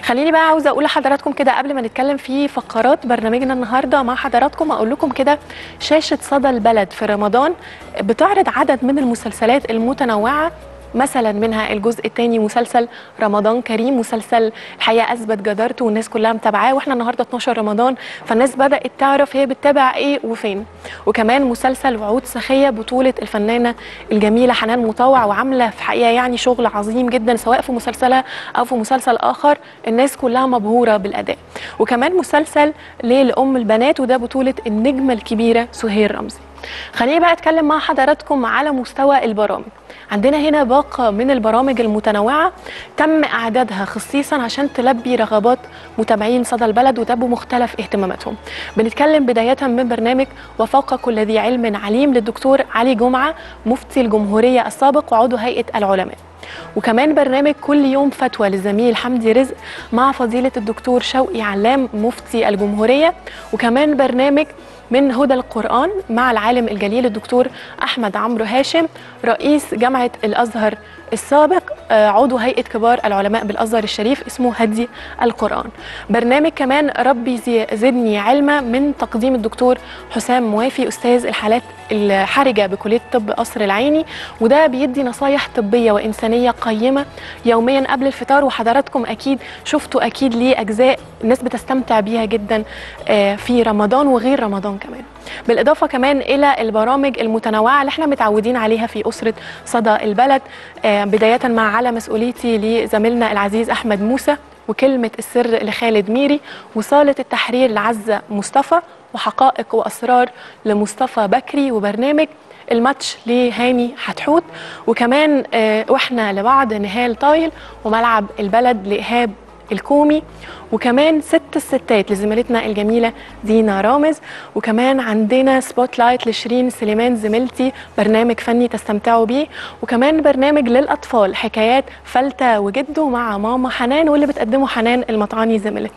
خليني بقى عاوزه اقول لحضراتكم كده قبل ما نتكلم في فقرات برنامجنا النهارده مع حضراتكم اقول لكم كده شاشه صدى البلد في رمضان بتعرض عدد من المسلسلات المتنوعه مثلا منها الجزء الثاني مسلسل رمضان كريم مسلسل الحقيقه اثبت جدارته والناس كلها متابعاه واحنا النهارده 12 رمضان فالناس بدات تعرف هي بتتابع ايه وفين وكمان مسلسل وعود سخيه بطوله الفنانه الجميله حنان مطوع وعامله في حقيقه يعني شغل عظيم جدا سواء في مسلسلها او في مسلسل اخر الناس كلها مبهوره بالاداء وكمان مسلسل ليه لام البنات وده بطوله النجمه الكبيره سهير رمزي خليني بقى اتكلم مع حضراتكم على مستوى البرامج عندنا هنا باقة من البرامج المتنوعة تم إعدادها خصيصا عشان تلبي رغبات متابعين صدى البلد وده بمختلف اهتماماتهم بنتكلم بداية من برنامج وفوق كل ذي علم عليم للدكتور علي جمعة مفتي الجمهورية السابق وعضو هيئة العلماء وكمان برنامج كل يوم فتوى للزميل حمدي رزق مع فضيلة الدكتور شوقي علام مفتي الجمهورية وكمان برنامج من هدى القرآن مع العالم الجليل الدكتور أحمد عمرو هاشم رئيس جامعة الأزهر السابق عضو هيئة كبار العلماء بالأزهر الشريف اسمه هدي القرآن برنامج كمان ربي زدني علما من تقديم الدكتور حسام موافي أستاذ الحالات الحرجة بكلية طب قصر العيني وده بيدي نصايح طبية وإنسانية قيمة يوميا قبل الفطار وحضراتكم أكيد شفتوا أكيد ليه أجزاء الناس بتستمتع بيها جدا في رمضان وغير رمضان كمان بالإضافة كمان إلى البرامج المتنوعة اللي احنا متعودين عليها في أسرة صدى البلد بداية مع على مسؤوليتي لزميلنا العزيز أحمد موسى وكلمة السر لخالد ميري وصالة التحرير لعزة مصطفى وحقائق وأسرار لمصطفى بكري وبرنامج الماتش لهاني حتحوت وكمان واحنا لبعض نهال طايل وملعب البلد لإيهاب الكومي وكمان ست الستات لزميلتنا الجميله دينا رامز وكمان عندنا سبوت لايت لشيرين سليمان زميلتي برنامج فني تستمتعوا بيه وكمان برنامج للاطفال حكايات فلتة وجده مع ماما حنان واللي بتقدمه حنان المطعاني زميلتنا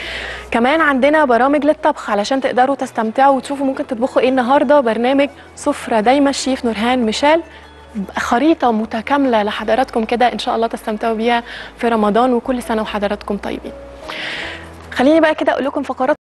كمان عندنا برامج للطبخ علشان تقدروا تستمتعوا وتشوفوا ممكن تطبخوا ايه النهارده برنامج سفره دايما الشيف نورهان ميشيل خريطه متكامله لحضراتكم كده ان شاء الله تستمتعوا بيها في رمضان وكل سنه وحضراتكم طيبين خليني بقى كده اقول لكم فقرات